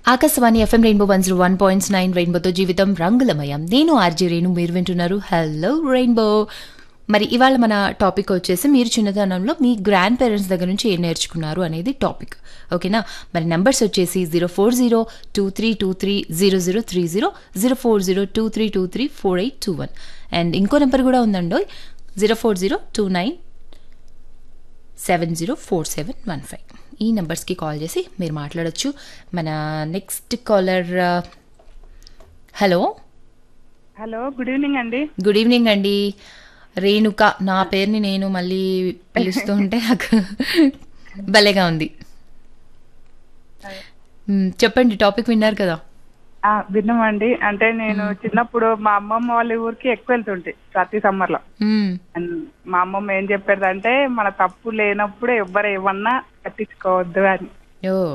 Akashvani F M rainbow one zero one points nine రెయిన్బోతో జీవితం రంగులమయం నేను ఆర్జే రేణు మీరు వింటున్నారు హలో రెయిన్బో మరి ఇవాళ మన టాపిక్ వచ్చేసి మీరు చిన్నతనంలో మీ గ్రాండ్ పేరెంట్స్ దగ్గర నుంచి ఏం నేర్చుకున్నారు అనేది టాపిక్ ఓకేనా మరి నెంబర్స్ వచ్చేసి zero four zero two three two three zero zero three zero zero four zero two three two three four eight two one and ఇంకో నెంబర్ కూడా ఉందండో zero four zero two nine seven zero four seven one five ఈ నెంబర్స్కి call చేసి మీరు మాట్లాడొచ్చు మన next caller hello hello good evening అండి గుడ్ ఈవినింగ్ అండి రేణుక నా పేరుని నేను మళ్ళీ పిలుస్తూ ఉంటే నాకు భలేగా ఉంది మ్, చెప్పండి టాపిక్ విన్నారు కదా ఆ, విన్నామండి అంటే నేను చిన్నప్పుడు మా అమ్మమ్మ వాళ్ళ ఊరికి ఎక్కువ వెళ్తుంటే ప్రతి సమ్మర్ లో మ్, అండ్ మా అమ్మమ్మ ఏం చెప్పేది అంటే మన తప్పు లేనప్పుడు ఎవ్వరు ఏమన్నా పట్టించుకోవద్దు అని ఓ